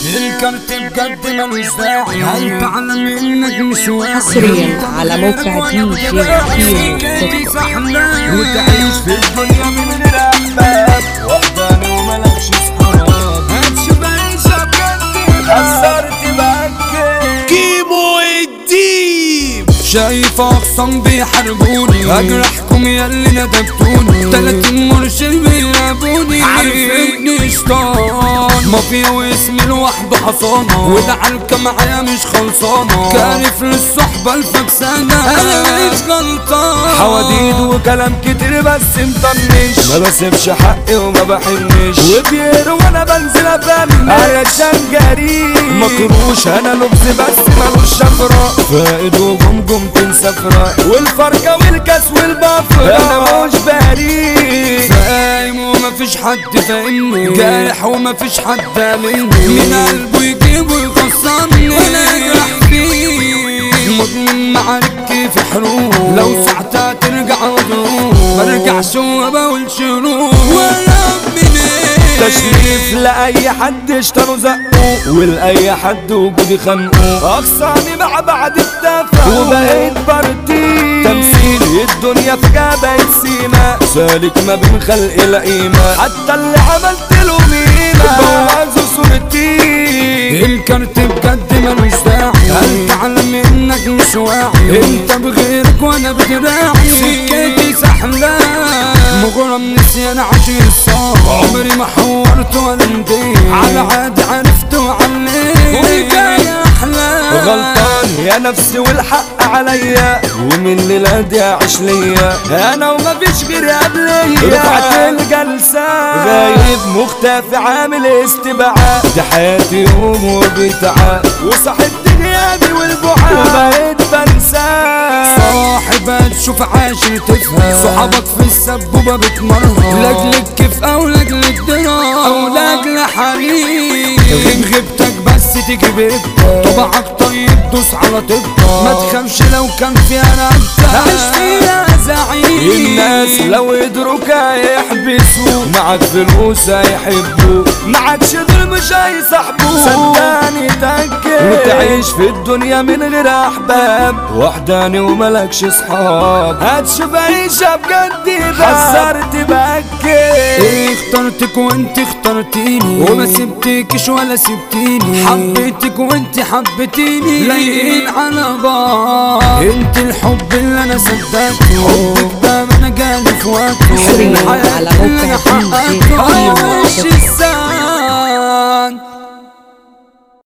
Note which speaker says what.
Speaker 1: الكارت بجد ملوش داعي هل تعلم انك مش واعي
Speaker 2: حصريا على موقع دي جي كيمو دوت كوم.
Speaker 1: وتعيش في الدنيا من غير احباب وحداني وملكش صحاب هتشوف عيشة بجد خسرت بأكد
Speaker 3: كيمو الديب
Speaker 1: شايف اخصام بيحاربوني اجرحكم يا اللي ندبتوني تلاتين مرشد بيلعبوني عارفني شطان مافيا واسمي لوحده حصانة وده عالكة معايا مش خلصانة كارف للصحبة الفكسانة انا مش غلطان
Speaker 3: حواديد وكلام كتير بس مطنش ما بسيبش حقي وما بحنش وبير وانا بنزل افنش علشان جريء مكروش انا لبس بس ملوش شفرة فائد وجمجم تنسفرة والفركة والكاس والبفرة انا مش بريء
Speaker 1: فاهم ومفيش حد فاهمني جارح ومفيش حد مني من قلبه يجيب ويخسرني وانا اجرح فيه مدمن معارك في حروب لو ساعتها ترجع مضروب برجعش وما بقولش روح ولا منين
Speaker 3: تشريف لأي حد اشتروا زقه ولأي حد وجودي خنقه أقصاني مع بعد الدفع وبقيت بردي تمثيلي الدنيا فجأة بقت سيما سالك ما بين خلق القيمة حتى اللي عملت له ميمة بوظوا صورتي
Speaker 1: الكارت بجد ملوش داعي هل تعلم انك مش واعي انت بغيرك وانا بدراعي سكتي سحلة مغرم نسيان عشر الصار عمري ما حورت ولا نديت على عادي عرفت وعليت والجاي احلى
Speaker 3: غلطان يا نفسي والحق عليا ومن الليلة دي اعيش ليا انا ومفيش غيري قبليا رفعت الجلسة غايب مختفي عامل استبعاد دي حياتي يوم وبتعب وصحت غيابي والبعاد وبقيت بنسى
Speaker 1: صاحب تشوف عاشر تفهم صحابك في السبوبة بتمرها لاجل الكيف او لاجل الدرا او لاجل حريم غيب غيبتك بس تيجي بيبتا طبعك طيب دوس على طبطة ما تخافش لو كان في انا انت عيش فيها زعيم
Speaker 3: الناس لو يدروك هيحبسوا معك فلوس هيحبوا معكش دول مش هيصاحبوا صدقني تأكد وتعيش في الدنيا من غير احباب وحداني وملكش صحاب هتشوف عيشة بجد خسرت بأكد
Speaker 1: اخترتك وانت اخترتيني وما سبتكش ولا سبتيني حبيتك وانت حبيتيني لايقين على بعض انت الحب اللي انا صدقته حبك ده ما انا جالي في وقته
Speaker 2: حصرياً على موقع
Speaker 1: اللي أنا
Speaker 2: دي جي
Speaker 1: حققته.
Speaker 2: كيمو
Speaker 1: عايش
Speaker 2: دوت كوم.
Speaker 1: الساعة